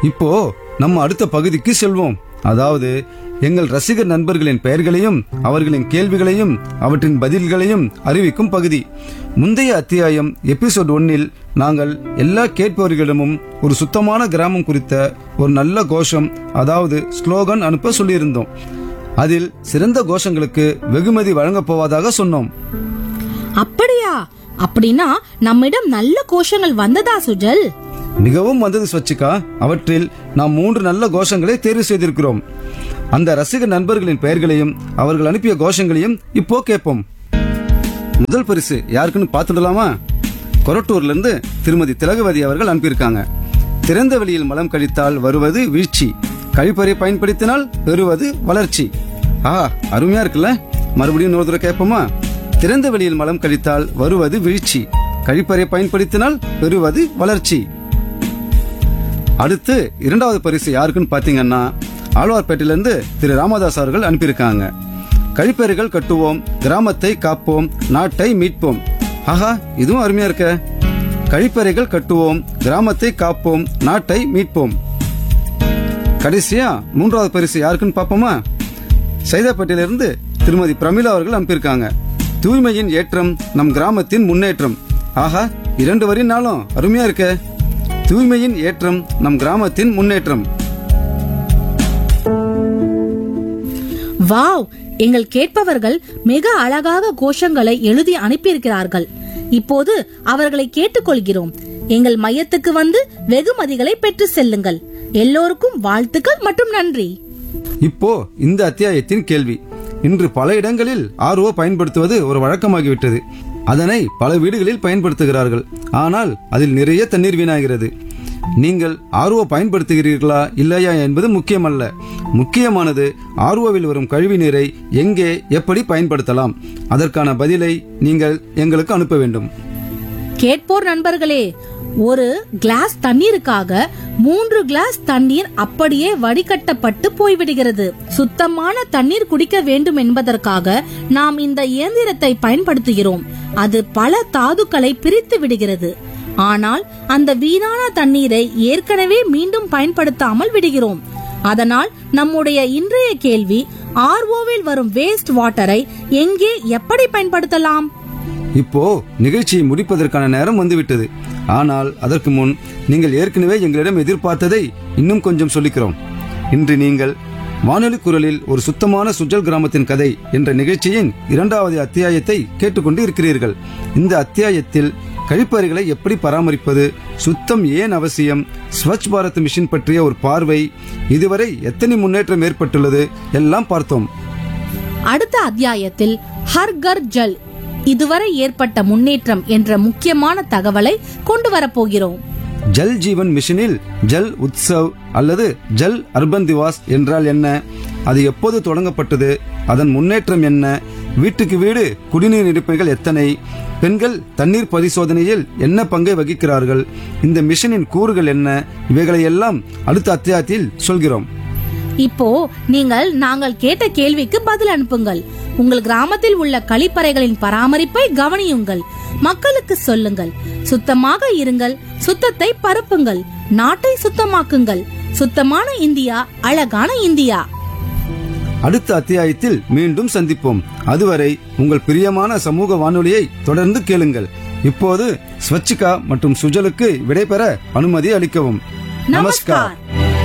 இப்போ நம்ம அடுத்த பகுதிக்கு செல்வோம் அதாவது எங்கள் ரசிகர் நண்பர்களின் பெயர்களையும் அவர்களின் கேள்விகளையும் அவற்றின் பதில்களையும் அறிவிக்கும் பகுதி முந்தைய அத்தியாயம் எபிசோட் ஒன்னில் நாங்கள் எல்லா கேட்பவர்களிடமும் ஒரு சுத்தமான கிராமம் குறித்த ஒரு நல்ல கோஷம் அதாவது ஸ்லோகன் அனுப்ப சொல்லியிருந்தோம் அதில் சிறந்த கோஷங்களுக்கு வெகுமதி வழங்கப் போவதாக சொன்னோம் அப்படியா அப்படின்னா நம்மிடம் நல்ல கோஷங்கள் வந்ததா சுஜல் மிகவும் வந்தது ஸ்வச்சிகா அவற்றில் நாம் மூன்று நல்ல கோஷங்களை தேர்வு செய்திருக்கிறோம் அந்த ரசிக நண்பர்களின் பெயர்களையும் அவர்கள் அனுப்பிய கோஷங்களையும் இப்போ கேட்போம் முதல் பரிசு யாருக்குன்னு பார்த்துடலாமா கொரட்டூர்ல இருந்து திருமதி திலகவதி அவர்கள் அனுப்பியிருக்காங்க திறந்த வெளியில் மலம் கழித்தால் வருவது வீழ்ச்சி கழிப்பறை பயன்படுத்தினால் பெறுவது வளர்ச்சி ஆஹா அருமையா இருக்குல்ல மறுபடியும் இன்னொரு தடவை கேட்போமா திறந்த வெளியில் மலம் கழித்தால் வருவது வீழ்ச்சி கழிப்பறை பயன்படுத்தினால் பெறுவது வளர்ச்சி அடுத்து இரண்டாவது பரிசு யாருக்குன்னு பாத்தீங்கன்னா ஆழ்வார்பேட்டையிலிருந்து திரு ராமதாஸ் அவர்கள் அனுப்பியிருக்காங்க கழிப்பறைகள் கட்டுவோம் கிராமத்தை காப்போம் நாட்டை மீட்போம் ஆஹா இதுவும் அருமையா இருக்க கழிப்பறைகள் கட்டுவோம் கிராமத்தை காப்போம் நாட்டை மீட்போம் கடைசியா மூன்றாவது பரிசு யாருக்குன்னு பாப்போமா சைதாப்பேட்டையிலிருந்து திருமதி பிரமிளா அவர்கள் அனுப்பியிருக்காங்க தூய்மையின் ஏற்றம் நம் கிராமத்தின் முன்னேற்றம் ஆஹா இரண்டு வரினாலும் அருமையா இருக்க தூய்மையின் ஏற்றம் நம் கிராமத்தின் முன்னேற்றம் வாவ் எங்கள் கேட்பவர்கள் மிக அழகாக கோஷங்களை எழுதி அனுப்பியிருக்கிறார்கள் இப்போது அவர்களை கேட்டுக்கொள்கிறோம் எங்கள் மையத்துக்கு வந்து வெகுமதிகளை பெற்று செல்லுங்கள் எல்லோருக்கும் வாழ்த்துக்கள் மற்றும் நன்றி இப்போ இந்த அத்தியாயத்தின் கேள்வி இன்று பல இடங்களில் ஆர்ஓ பயன்படுத்துவது ஒரு வழக்கமாகிவிட்டது அதனை பல வீடுகளில் பயன்படுத்துகிறார்கள் ஆனால் அதில் நிறைய தண்ணீர் வீணாகிறது நீங்கள் ஆர்ஓ பயன்படுத்துகிறீர்களா இல்லையா என்பது முக்கியமல்ல முக்கியமானது ஆர்ஓவில் வரும் கழிவு நீரை எங்கே எப்படி பயன்படுத்தலாம் அதற்கான பதிலை நீங்கள் எங்களுக்கு அனுப்ப வேண்டும் கேட்போர் நண்பர்களே ஒரு கிளாஸ் தண்ணீருக்காக மூன்று கிளாஸ் தண்ணீர் அப்படியே வடிகட்டப்பட்டு போய்விடுகிறது சுத்தமான தண்ணீர் குடிக்க வேண்டும் என்பதற்காக நாம் இந்த இயந்திரத்தை பயன்படுத்துகிறோம் அது பல தாதுக்களை பிரித்து விடுகிறது ஆனால் அந்த வீணான தண்ணீரை ஏற்கனவே மீண்டும் பயன்படுத்தாமல் விடுகிறோம் அதனால் நம்முடைய இன்றைய கேள்வி ஆர்ஓவில் வரும் வேஸ்ட் வாட்டரை எங்கே எப்படி பயன்படுத்தலாம் இப்போ நிகழ்ச்சியை முடிப்பதற்கான நேரம் வந்துவிட்டது ஆனால் அதற்கு முன் நீங்கள் ஏற்கனவே எங்களிடம் எதிர்பார்த்ததை இன்னும் கொஞ்சம் சொல்லிக்கிறோம் இன்று நீங்கள் வானொலி குரலில் ஒரு சுத்தமான சுஜல் கிராமத்தின் கதை என்ற நிகழ்ச்சியின் இரண்டாவது அத்தியாயத்தை கேட்டுக்கொண்டு இருக்கிறீர்கள் இந்த அத்தியாயத்தில் கழிப்பறைகளை எப்படி பராமரிப்பது சுத்தம் ஏன் அவசியம் ஸ்வச் பாரத் மிஷன் பற்றிய ஒரு பார்வை இதுவரை எத்தனை முன்னேற்றம் ஏற்பட்டுள்ளது எல்லாம் பார்த்தோம் அடுத்த அத்தியாயத்தில் ஹர் கர் ஜல் இதுவரை ஏற்பட்ட முன்னேற்றம் என்ற முக்கியமான தகவலை கொண்டு வரப்போகிறோம் ஜல் ஜீவன் மிஷனில் ஜல் உத்சவ் அல்லது ஜல் அர்பன் திவாஸ் என்றால் என்ன அது எப்போது தொடங்கப்பட்டது அதன் முன்னேற்றம் என்ன வீட்டுக்கு வீடு குடிநீர் இருப்பைகள் எத்தனை பெண்கள் தண்ணீர் பரிசோதனையில் என்ன பங்கை வகிக்கிறார்கள் இந்த மிஷனின் கூறுகள் என்ன இவைகளை எல்லாம் அடுத்த அத்தியாயத்தில் சொல்கிறோம் இப்போ நீங்கள் நாங்கள் கேட்ட கேள்விக்கு பதில் அனுப்புங்கள் உங்கள் கிராமத்தில் உள்ள கழிப்பறைகளின் பராமரிப்பை கவனியுங்கள் மக்களுக்கு சொல்லுங்கள் சுத்தமாக இருங்கள் சுத்தத்தை பரப்புங்கள் நாட்டை சுத்தமாக்குங்கள் சுத்தமான இந்தியா அழகான இந்தியா அடுத்த அத்தியாயத்தில் மீண்டும் சந்திப்போம் அதுவரை உங்கள் பிரியமான சமூக வானொலியை தொடர்ந்து கேளுங்கள் இப்போது ஸ்வச்சிகா மற்றும் சுஜலுக்கு விடைபெற அனுமதி அளிக்கவும் நமஸ்கார்